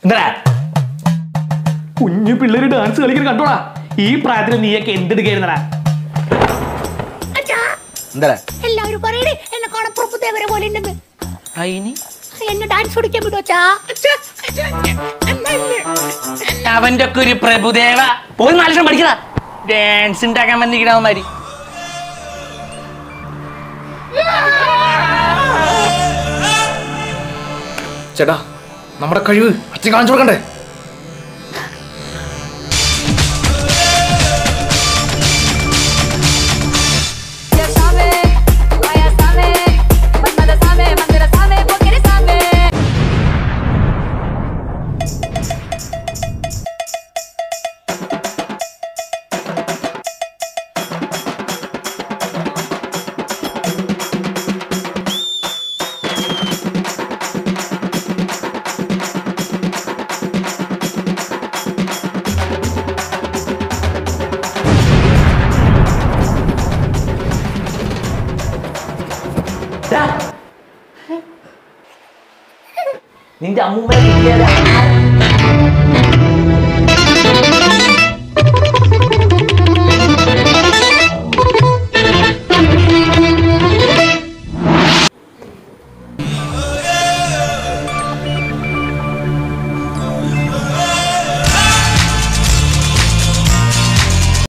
എന്താ കുഞ്ഞു പിള്ളേര് ഡാൻസ് കളിക്കുന്നത് കണ്ടോടാ ഈ പ്രായത്തിൽ നീയൊക്കെ എന്തെടുക്കായിരുന്നടാ അച്ഛാ എന്താ എല്ലാവരും പറയണേ എന്നെ കാണാൻ പ്രഭുദേവരെ പോലെ ഉണ്ടെന്ന് അയിന് എന്നെ ഡാൻസ് പഠിക്കാൻ വിടും അച്ഛാ അച്ഛാ, അച്ഛാ, അമ്മ ഇല്ലേ? അവന്റെ ഒക്കെ ഒരു പ്രഭുദേവ പോയി നാല് പഠിക്കടാ ഡാൻസ് ഉണ്ടാക്കാൻ വന്നിരിക്കണവന്മാര് ചേട്ടാ നമ്മുടെ കഴിവ് അച്ഛൻ കാണിച്ചു കൊടുക്കണ്ടേ Ya sabe, Raya sabe, Batmada sabe, Mandira sabe, porque ele sabe. നിന്റെ അമ്മൂമ്മ